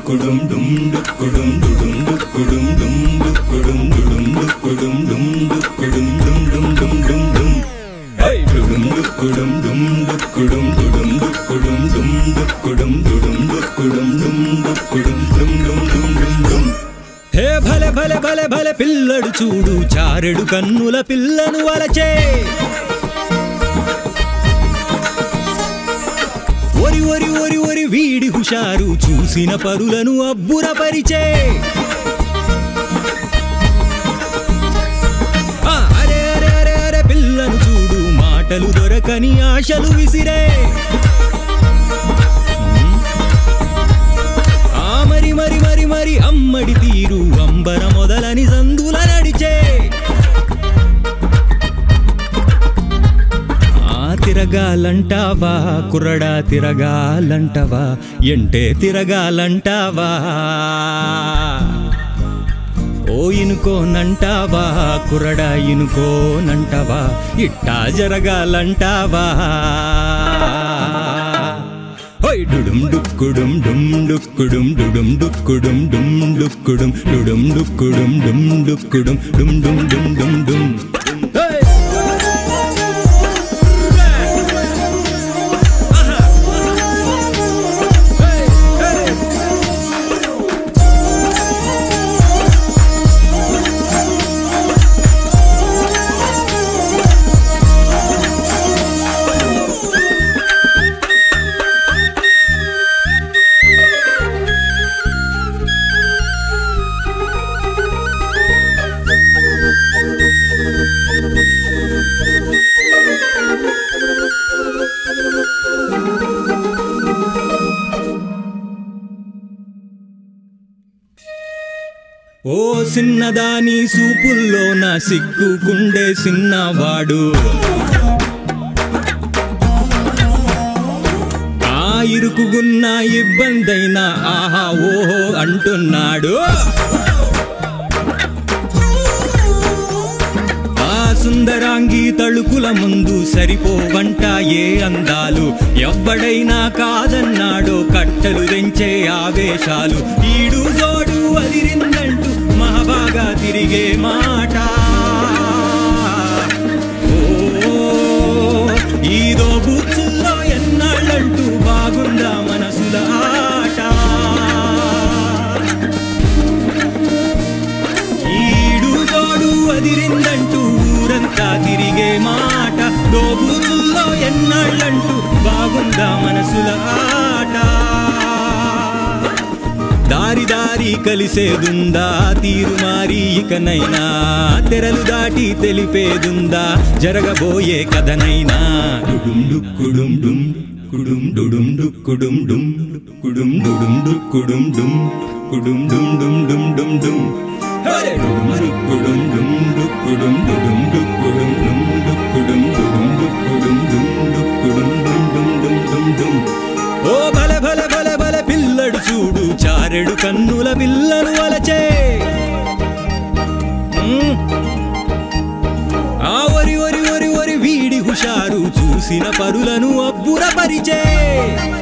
డుక్కుడుం డుమ్ డుక్కుడుం డుడుం డుక్కుడుం డుమ్ డుక్కుడుం డుడుం డుక్కుడుం డుమ్ డుక్కుడుం డుమ్ డుమ్ డుమ్ డుమ్ డుమ్ హే డుడుం డుక్కుడుం డుమ్ డుక్కుడుం డుడుం డుక్కుడుం డుమ్ డుక్కుడుం డుడుం డుక్కుడుం డుమ్ డుక్కుడుం డుమ్ డుమ్ డుమ్ డుమ్ డుమ్ హే భలే భలే భలే భలే పిల్లడు చూడు చారెడు కన్నుల పిల్లను వలచే ఒరి ఒరి ఒరి ఒరి వీడి హుషారు చూసిన పరులను అబ్బురపరిచే ఆ, అరే అరే అరే అరే పిల్లను చూడు మాటలు దొరకని ఆశలు విసిరే ఆ మరి మరి మరి మరి అమ్మడి తీరు అంబర మొదలని సందుల నడిచే ఆ తిరగాలంటావా కుర్రడా తిరగాలంటవా ఎంటే తిరగాలంటావా ఓ ఇనుకోనంటావా కుర్రడా ఇనుకోనంటవా ఇట్టా జరగాలంటావా హోయ్ డుడుం డుక్కుడుం డుమ్ డుక్కుడుం డుడుం డుక్కుడుం డుమ్ డుక్కుడుం డుడుం డుక్కుడుం డుమ్ డుక్కుడుం డుమ్ డుమ్ డుమ్ డుమ్ డుమ్ హేయ్! ఆహా! హేయ్! హేయ్! ఓ సిన్నదాని సూపుల్లో నా సిగ్గుకుండే సిన్నవాడు ఆ ఇరుకుగున్న ఇబ్బందైనా ఆహా ఓహో అంటున్నాడు ఆ సుందరాంగి తళుకుల ముందు సరిపోవంట ఏ అందాలు ఎవ్వడైనా కాదన్నాడో కట్టలు తెంచే ఆవేశాలు ఈడు జోడు అదిరిందంటూ మహాబాగా తిరిగే మాట ఓ ఈదో బూచుల్లో ఎన్నాళ్ళంటూ బాగుందా మనసుల ఆట ఈడు తోడు అదిరిందంటూ ఊరంతా తిరిగే మాట దోబూచుల్లో ఎన్నాళ్ళంటూ బాగుందా మనసుల ఆట దారి దారి కలిసేదుందా తీరు మారి ఇకనైనా తెరలు దాటి తెలిపేదుందా జరగబోయే కథనైనా డుడుం డుక్కుడుం డుం కుడుం డుడుం డుక్కుడుం డుం కుడుం డుడుం డుక్కుడుం డుం కుడుం డుం డుం డుం డుం డుం హరే డుడుం డుక్కుడుం డుం డుక్కుడుం డుడుం డుక్కుడుం డుం డుక్కుడుం డుడుం డుక్కుడుం డుం డుక్కుడుం డుం డుం డుం డుం డుం ఓ బల బల బల బల పిల్లడు చూడు చారెడు కన్నుల పిల్లను వలచే మ్మ్. ఆ ఒరి ఒరి ఒరి ఒరి వీడి హుషారు చూసిన పరులను అబ్బురపరిచే